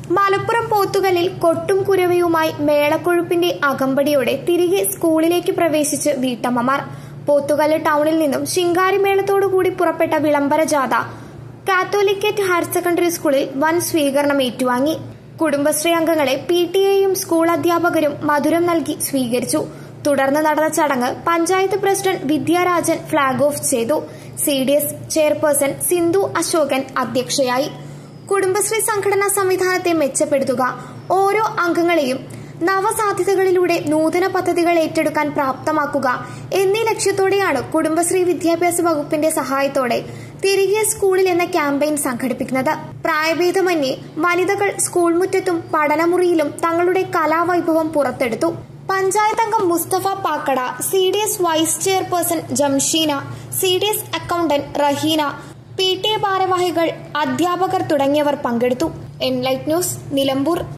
മലപ്പുറം പോത്തുകല്ലിൽ കൊട്ടും കുരവയുമായി മേളക്കൊഴുപ്പിന്റെ അകമ്പടിയോടെ തിരികെ സ്കൂളിലേക്ക് പ്രവേശിച്ച് വീട്ടമ്മമാർ പോത്തുകല്ല് ടൗണിൽ നിന്നും ശിങ്കാരിമേളത്തോടുകൂടി പുറപ്പെട്ട വിളംബര ജാഥ കാത്തോലിക്കറ്റ് ഹയർ സെക്കൻഡറി സ്കൂളിൽ വൻ സ്വീകരണം ഏറ്റുവാങ്ങി കുടുംബശ്രീ അംഗങ്ങളെ പി ടി എയും സ്കൂൾ അധ്യാപകരും മധുരം നൽകി സ്വീകരിച്ചു തുടർന്ന് നടന്ന ചടങ്ങ് panchayat president Vidyarajan flag off ചെയ്തു C D S chairperson Sindhu Ashokan അധ്യക്ഷയായി കുടുംബശ്രീ സംഘടനാ സംവിധാനത്തെ മെച്ചപ്പെടുത്തുക ഓരോ അംഗങ്ങളെയും നവസാധ്യതകളിലൂടെ നൂതന പദ്ധതികൾ ഏറ്റെടുക്കാൻ പ്രാപ്തമാക്കുക എന്നീ ലക്ഷ്യത്തോടെയാണ് കുടുംബശ്രീ വിദ്യാഭ്യാസ വകുപ്പിന്റെ സഹായത്തോടെ തിരികെ സ്കൂളിൽ എന്ന ക്യാമ്പയിൻ സംഘടിപ്പിക്കുന്നത് പ്രായഭേദമന്യേ വനിതകൾ സ്കൂൾ മുറ്റത്തും പഠനമുറിയിലും തങ്ങളുടെ കലാവൈഭവം പുറത്തെടുത്തു പഞ്ചായത്ത് അംഗം Mustafa Pakkada C D S vice chairperson Jamsheena C D S accountant Raheena P T A ഭാരവാഹികൾ അധ്യാപകർ തുടങ്ങിയവർ പങ്കെടുത്തു എൻലൈറ്റ് ന്യൂസ് നിലമ്പൂർ